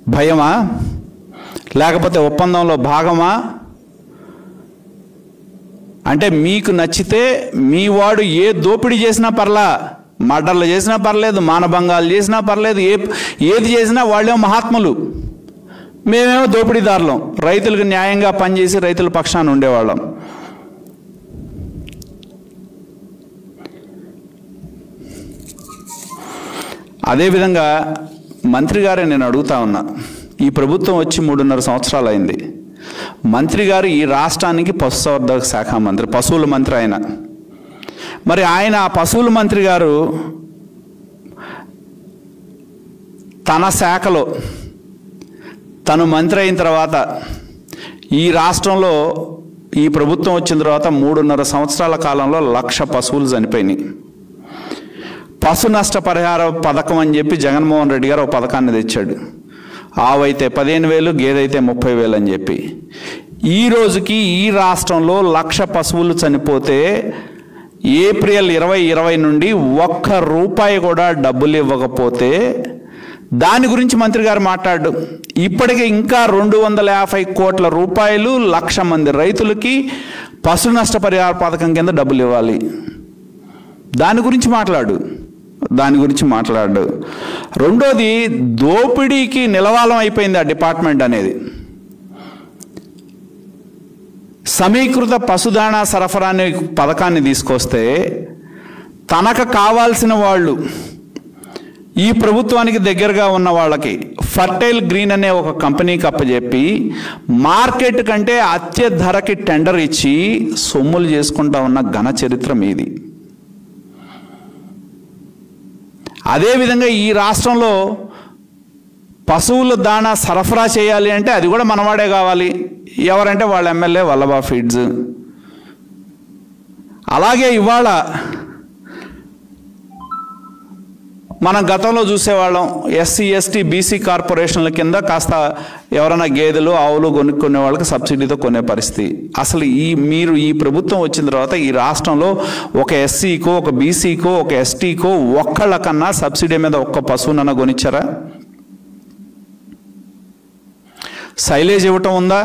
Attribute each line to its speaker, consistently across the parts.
Speaker 1: భయమా లేకపోతే ఒప్పందంలో భాగమా అంటే మీకు నచ్చితే మీ వాడు ఏ దోపిడీ చేసినా పర్లా మర్డర్లు చేసినా పర్లేదు మానభంగాలు చేసినా పర్లేదు ఏ ఏది చేసినా వాళ్ళేమో మహాత్ములు మేమేమో దోపిడీదారులం రైతులకు న్యాయంగా పనిచేసి రైతుల పక్షాన ఉండేవాళ్ళం అదేవిధంగా మంత్రి గారే నేను అడుగుతా ఉన్నా ఈ ప్రభుత్వం వచ్చి మూడున్నర సంవత్సరాలు అయింది మంత్రి గారు ఈ రాష్ట్రానికి పశుసంవర్ధక శాఖ మంత్రి పశువుల మంత్రి ఆయన మరి ఆయన ఆ పశువుల మంత్రి గారు తన శాఖలో తను మంత్రి అయిన తర్వాత ఈ రాష్ట్రంలో ఈ ప్రభుత్వం వచ్చిన తర్వాత మూడున్నర సంవత్సరాల కాలంలో లక్ష పశువులు చనిపోయినాయి పశు నష్టపరిహార పథకం అని చెప్పి జగన్మోహన్ రెడ్డి గారు ఒక పథకాన్ని తెచ్చాడు ఆవైతే పదిహేను వేలు గేదైతే ముప్పై వేలు అని చెప్పి ఈ రోజుకి ఈ రాష్ట్రంలో లక్ష పశువులు చనిపోతే ఏప్రిల్ ఇరవై ఇరవై నుండి ఒక్క రూపాయి కూడా డబ్బులు ఇవ్వకపోతే దాని గురించి మంత్రి గారు మాట్లాడు ఇప్పటికే ఇంకా రెండు వందల యాభై కోట్ల రూపాయలు లక్ష మంది రైతులకి పశు నష్టపరిహార పథకం కింద డబ్బులు ఇవ్వాలి దాని గురించి మాట్లాడు దాని గురించి మాట్లాడు రెండోది దోపిడీకి నిలవాలం అయిపోయింది ఆ డిపార్ట్మెంట్ అనేది సమీకృత పశుదాణా సరఫరా అనే పథకాన్ని తీసుకొస్తే తనకు కావాల్సిన వాళ్ళు ఈ ప్రభుత్వానికి దగ్గరగా ఉన్న వాళ్ళకి ఫర్టైల్ గ్రీన్ అనే ఒక కంపెనీకి అప్పచెప్పి మార్కెట్ కంటే అత్య ధరకి టెండర్ ఇచ్చి సొమ్ములు చేసుకుంటా ఉన్న ఘన చరిత్ర మీది అదేవిధంగా ఈ రాష్ట్రంలో పశువుల దాణా సరఫరా చేయాలి అంటే అది కూడా మనవాడే కావాలి ఎవరంటే వాళ్ళ ఎమ్మెల్యే వల్లభా ఫీడ్స్ అలాగే ఇవాళ మనం గతంలో చూసేవాళ్ళం ఎస్సీ ఎస్టీ బీసీ కార్పొరేషన్ల కింద కాస్త ఎవరైనా గేదెలు ఆవులు కొనుక్కునే వాళ్ళకి సబ్సిడీతో కొనే పరిస్థితి అసలు ఈ మీరు ఈ ప్రభుత్వం వచ్చిన తర్వాత ఈ రాష్ట్రంలో ఒక ఎస్సీకో ఒక బీసీకో ఒక ఎస్టీకో ఒక్కళ్ళకన్నా సబ్సిడీ మీద ఒక్క పశువునన్నా కొనిచ్చారా సైలేజ్ ఇవ్వటం ఉందా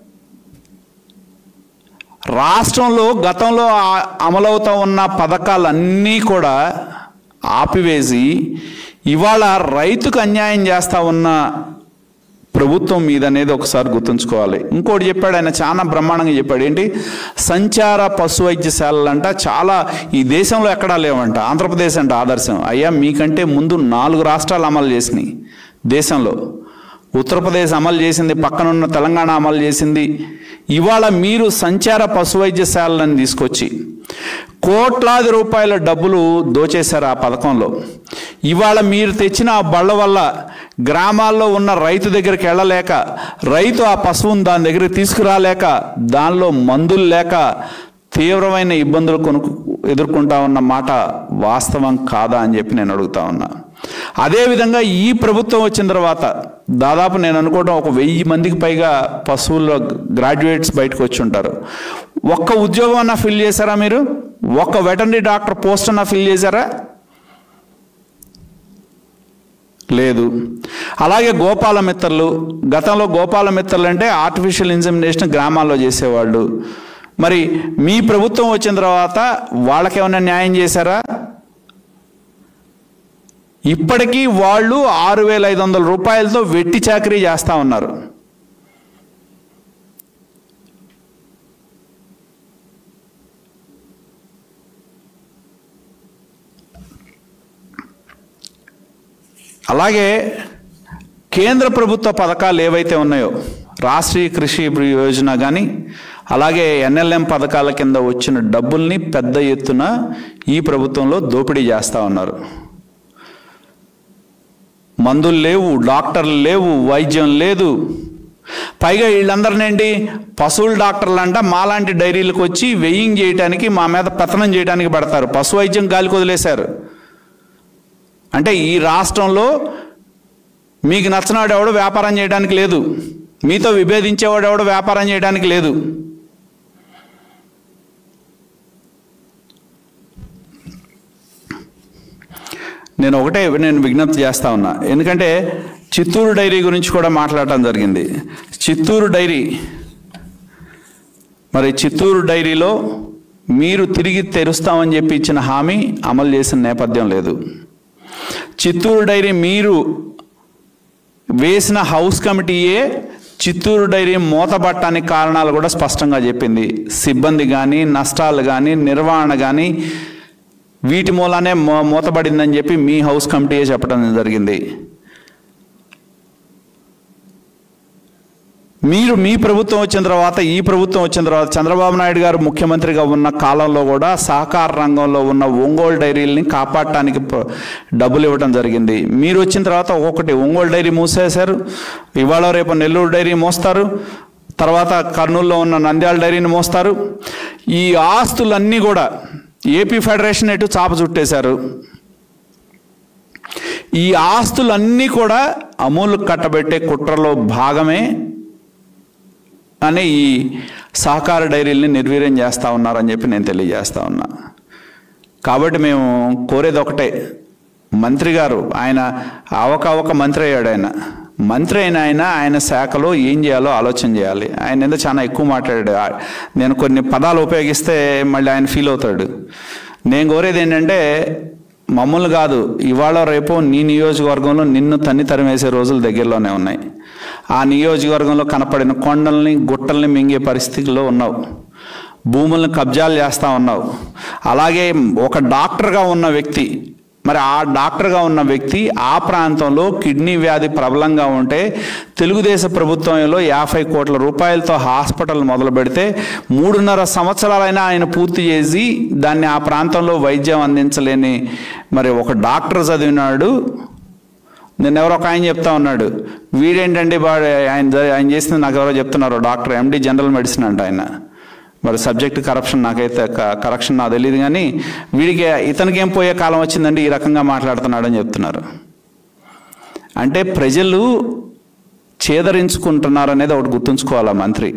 Speaker 1: రాష్ట్రంలో గతంలో ఆ- అమలవుతూ ఉన్న పథకాలన్నీ కూడా ఆపివేసి ఇవాళ రైతుకు అన్యాయం చేస్తా ఉన్న ప్రభుత్వం మీద అనేది ఒకసారి గుర్తుంచుకోవాలి ఇంకోటి చెప్పాడు ఆయన చాలా బ్రహ్మాండంగా చెప్పాడు ఏంటి సంచార పశు వైద్యశాలలు అంట చాలా ఈ దేశంలో ఎక్కడా లేవంట ఆంధ్రప్రదేశ్ అంట ఆదర్శం అయ్యా మీకంటే ముందు నాలుగు రాష్ట్రాలు అమలు చేసినాయి దేశంలో ఉత్తరప్రదేశ్ అమలు చేసింది పక్కనున్న తెలంగాణ అమలు చేసింది ఇవాళ మీరు సంచార పశు వైద్యశాలను తీసుకొచ్చి కోట్లాది రూపాయల డబ్బులు దోచేశారు ఆ పథకంలో ఇవాళ మీరు తెచ్చిన ఆ బళ్ళ వల్ల గ్రామాల్లో ఉన్న రైతు దగ్గరికి వెళ్ళలేక రైతు ఆ పశువును దాని దగ్గరికి తీసుకురాలేక దానిలో మందులు లేక తీవ్రమైన ఇబ్బందులు కొనుక్కు ఎదుర్కొంటా ఉన్న మాట వాస్తవం కాదా అని చెప్పి నేను అడుగుతా ఉన్నా అదేవిధంగా ఈ ప్రభుత్వం వచ్చిన తర్వాత దాదాపు నేను అనుకోవడం ఒక వెయ్యి మందికి పైగా పశువుల గ్రాడ్యుయేట్స్ బయటకు వచ్చి ఉంటారు ఒక్క ఉద్యోగం అన్నా ఫిల్ చేశారా మీరు ఒక్క వెటర్నరీ డాక్టర్ పోస్ట్ అన్నా ఫిల్ చేశారా లేదు అలాగే గోపాల మిత్రలు గతంలో గోపాల మిత్రలు అంటే ఆర్టిఫిషియల్ ఇన్సెమినేషన్ గ్రామాల్లో చేసేవాళ్ళు మరి మీ ప్రభుత్వం వచ్చిన తర్వాత వాళ్ళకేమైనా న్యాయం చేశారా ఇప్పటికీ వాళ్ళు ఆరు వేల ఐదు వందల రూపాయలతో వెట్టి చాకరీ చేస్తా ఉన్నారు అలాగే కేంద్ర ప్రభుత్వ పథకాలు ఏవైతే ఉన్నాయో రాష్ట్రీయ కృషి యోజన కానీ అలాగే ఎన్ఎల్ఎం పథకాల కింద వచ్చిన డబ్బుల్ని పెద్ద ఎత్తున ఈ ప్రభుత్వంలో దోపిడీ చేస్తూ ఉన్నారు మందులు లేవు డాక్టర్లు లేవు వైద్యం లేదు పైగా వీళ్ళందరినేంటి పశువుల డాక్టర్లు అంట మాలాంటి డైరీలకు వచ్చి వెయ్యింగ్ చేయడానికి మా మీద పెత్తనం చేయడానికి పడతారు పశు వైద్యం గాలికి వదిలేశారు అంటే ఈ రాష్ట్రంలో మీకు నచ్చినాడు ఎవడు వ్యాపారం చేయడానికి లేదు మీతో విభేదించేవాడు ఎవడు వ్యాపారం చేయడానికి లేదు నేను ఒకటే నేను విజ్ఞప్తి చేస్తా ఉన్నా ఎందుకంటే చిత్తూరు డైరీ గురించి కూడా మాట్లాడటం జరిగింది చిత్తూరు డైరీ మరి చిత్తూరు డైరీలో మీరు తిరిగి తెరుస్తామని చెప్పి ఇచ్చిన హామీ అమలు చేసిన నేపథ్యం లేదు చిత్తూరు డైరీ మీరు వేసిన హౌస్ కమిటీయే చిత్తూరు డైరీ మూతపట్టడానికి కారణాలు కూడా స్పష్టంగా చెప్పింది సిబ్బంది కానీ నష్టాలు కానీ నిర్వహణ కానీ వీటి మూలానే మూ మూతపడిందని చెప్పి మీ హౌస్ కమిటీయే చెప్పడం జరిగింది మీరు మీ ప్రభుత్వం వచ్చిన తర్వాత ఈ ప్రభుత్వం వచ్చిన తర్వాత చంద్రబాబు నాయుడు గారు ముఖ్యమంత్రిగా ఉన్న కాలంలో కూడా సహకార రంగంలో ఉన్న ఒంగోలు డైరీలని కాపాడటానికి ప- డబ్బులు ఇవ్వడం జరిగింది మీరు వచ్చిన తర్వాత ఒక్కొక్కటి ఒంగోలు డైరీ మూసేశారు ఇవాళ రేపు నెల్లూరు డైరీ మోస్తారు తర్వాత కర్నూలులో ఉన్న నంద్యాల డైరీని మోస్తారు ఈ ఆస్తులన్నీ కూడా ఏపీ ఫెడరేషన్ ఎటు చాప చుట్టేశారు ఈ ఆస్తులన్నీ కూడా అమూల్ కట్టబెట్టే కుట్రలో భాగమే అని ఈ సహకార డైరీల్ని నిర్వీర్యం చేస్తూ ఉన్నారని చెప్పి నేను తెలియజేస్తా ఉన్నా కాబట్టి మేము కోరేది ఒకటే మంత్రి గారు ఆయన అవకవక మంత్రి అయ్యాడు ఆయన మంత్రి అయిన ఆయన ఆయన శాఖలో ఏం చేయాలో ఆలోచన చేయాలి ఆయన ఏదో చాలా ఎక్కువ మాట్లాడాడు ఆ- నేను కొన్ని పదాలు ఉపయోగిస్తే మళ్ళీ ఆయన ఫీల్ అవుతాడు నేను కోరేది ఏంటంటే మమ్మల్ని కాదు ఇవాళ రేపు నీ నియోజకవర్గంలో నిన్ను తన్ని తరిమేసే రోజులు దగ్గరలోనే ఉన్నాయి ఆ నియోజకవర్గంలో కనపడిన కొండల్ని గుట్టల్ని మింగే పరిస్థితుల్లో ఉన్నావు భూములను కబ్జాలు చేస్తూ ఉన్నావు అలాగే ఒక డాక్టర్గా ఉన్న వ్యక్తి మరి ఆ డాక్టర్గా ఉన్న వ్యక్తి ఆ ప్రాంతంలో కిడ్నీ వ్యాధి ప్రబలంగా ఉంటే తెలుగుదేశం ప్రభుత్వంలో యాభై కోట్ల రూపాయలతో హాస్పిటల్ మొదలు పెడితే మూడున్నర సంవత్సరాలైనా ఆయన పూర్తి చేసి దాన్ని ఆ ప్రాంతంలో వైద్యం అందించలేని మరి ఒక డాక్టర్ చదివినాడు నిన్న ఎవరో ఒక ఆయన చెప్తా ఉన్నాడు వీడేంటండి వాడు ఆయన జ- ఆయన చేసింది నాకు ఎవరో చెప్తున్నారు డాక్టర్ ఎండి జనరల్ మెడిసిన్ అంట ఆయన మరి సబ్జెక్ట్ కరప్షన్ నాకైతే కరెక్షన్ నాకు తెలియదు కానీ వీడికి ఇతనికి ఏం పోయే కాలం వచ్చిందండి ఈ రకంగా మాట్లాడుతున్నాడని చెప్తున్నారు అంటే ప్రజలు చేదరించుకుంటున్నారు అనేది ఒకటి గుర్తుంచుకోవాలా మంత్రి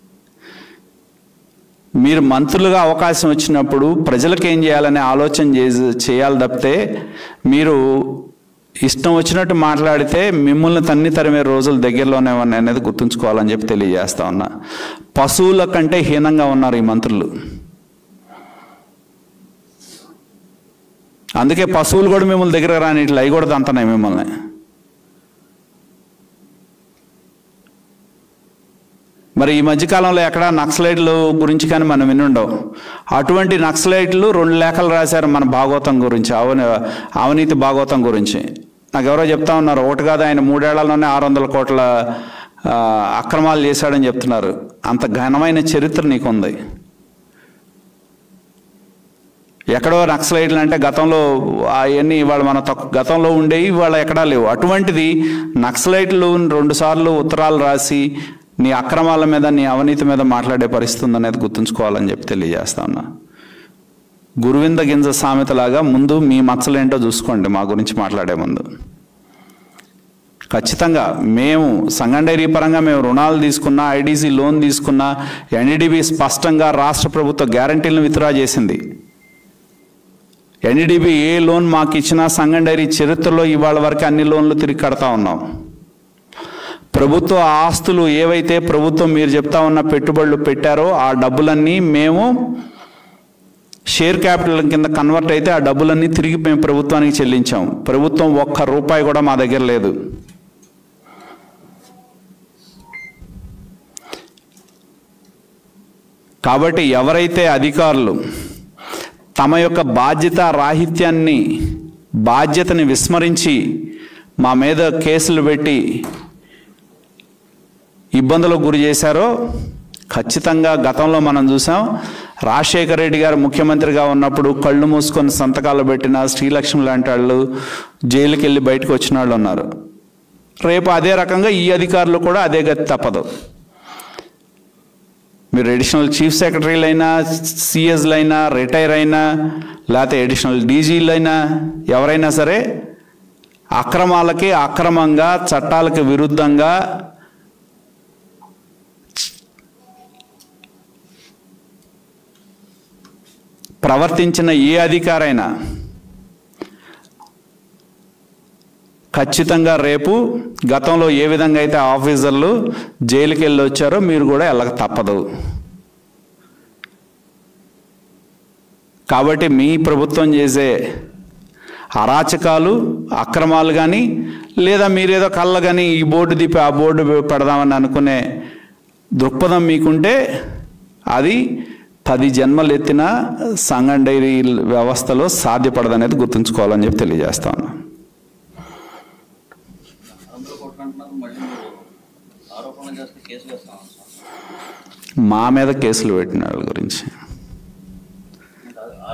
Speaker 1: మీరు మంత్రులుగా అవకాశం వచ్చినప్పుడు ప్రజలకు ఏం చేయాలనే ఆలోచన చేసి చేయాలి తప్పితే మీరు ఇష్టం వచ్చినట్టు మాట్లాడితే మిమ్మల్ని తన్ని తరిమే రోజులు దగ్గరలోనే ఉన్నాయి అనేది గుర్తుంచుకోవాలని చెప్పి తెలియజేస్తా ఉన్నా పశువుల కంటే హీనంగా ఉన్నారు ఈ మంత్రులు అందుకే పశువులు కూడా మిమ్మల్ని దగ్గర రాని ఇట్లా అవి కూడా తంతున్నాయి మిమ్మల్ని మరి ఈ మధ్యకాలంలో ఎక్కడ నక్సలైట్లు గురించి కానీ మనం వినుండవు అటువంటి నక్సలైట్లు రెండు లేఖలు రాశారు మన భాగవతం గురించి అవని అవినీతి భాగవతం గురించి నాకు ఎవరో చెప్తా ఉన్నారు ఒకటి కాదు ఆయన మూడేళ్లలోనే ఆరు వందల కోట్ల ఆ, అక్రమాలు చేశాడని చెప్తున్నారు అంత ఘనమైన చరిత్ర నీకుంది ఎక్కడో నక్సలైట్లు అంటే గతంలో అవన్నీ ఇవాళ మన తక్కు గతంలో ఉండేవి ఇవాళ ఎక్కడా లేవు అటువంటిది నక్సలైట్లు రెండుసార్లు ఉత్తరాలు రాసి నీ అక్రమాల మీద నీ అవినీతి మీద మాట్లాడే పరిస్థితి ఉందనేది గుర్తుంచుకోవాలని చెప్పి తెలియజేస్తా ఉన్నా గురువింద గింజ సామెతలాగా ముందు మీ మచ్చలేంటో చూసుకోండి మా గురించి మాట్లాడే ముందు ఖచ్చితంగా మేము సంఘం డైరీ పరంగా మేము రుణాలు తీసుకున్నా ఐడీసీ లోన్ తీసుకున్నా ఎన్డీడీబీ స్పష్టంగా రాష్ట్ర ప్రభుత్వ గ్యారంటీలను విత్డ్రా చేసింది ఎన్డీడీబీ ఏ లోన్ మాకు ఇచ్చినా సంఘం డైరీ చరిత్రలో ఇవాళ వరకు అన్ని లోన్లు తిరిగి కడతా ఉన్నాం ప్రభుత్వ ఆస్తులు ఏవైతే ప్రభుత్వం మీరు చెప్తా ఉన్న పెట్టుబడులు పెట్టారో ఆ డబ్బులన్నీ మేము షేర్ క్యాపిటల్ కింద కన్వర్ట్ అయితే ఆ డబ్బులన్నీ తిరిగి మేము ప్రభుత్వానికి చెల్లించాం ప్రభుత్వం ఒక్క రూపాయి కూడా మా దగ్గర లేదు కాబట్టి ఎవరైతే అధికారులు తమ యొక్క బాధ్యత రాహిత్యాన్ని బాధ్యతని విస్మరించి మా మీద కేసులు పెట్టి ఇబ్బందులకు గురి చేశారో ఖచ్చితంగా గతంలో మనం చూసాం రాజశేఖర రెడ్డి గారు ముఖ్యమంత్రిగా ఉన్నప్పుడు కళ్ళు మూసుకొని సంతకాలు పెట్టిన శ్రీలక్ష్మి లాంటి వాళ్ళు జైలుకి వెళ్ళి బయటకు వచ్చిన వాళ్ళు ఉన్నారు రేపు అదే రకంగా ఈ అధికారులు కూడా అదే గతి తప్పదు మీరు అడిషనల్ చీఫ్ సెక్రటరీలు అయినా సిఎస్లు అయినా రిటైర్ అయినా లేకపోతే అడిషనల్ డీజీలు అయినా ఎవరైనా సరే అక్రమాలకి అక్రమంగా చట్టాలకు విరుద్ధంగా ప్రవర్తించిన ఏ అధికారైనా ఖచ్చితంగా రేపు గతంలో ఏ విధంగా అయితే ఆఫీసర్లు జైలుకి వెళ్ళి వచ్చారో మీరు కూడా వెళ్ళక తప్పదు కాబట్టి మీ ప్రభుత్వం చేసే అరాచకాలు అక్రమాలు కానీ లేదా మీరేదో కళ్ళ కానీ ఈ బోర్డు దిప్పి ఆ బోర్డు పెడదామని అనుకునే దృక్పథం మీకుంటే అది పది జన్మలు ఎత్తిన సంగం డైరీ వ్యవస్థలో సాధ్యపడదనేది గుర్తుంచుకోవాలని చెప్పి తెలియజేస్తాను
Speaker 2: అందులో కొట్టుకుంటున్నారు మళ్ళీ మీరు ఆరోపణలు చేస్తే కేసు వేస్తాం సార్
Speaker 1: మా మీద కేసులు పెట్టిన వాళ్ళ గురించి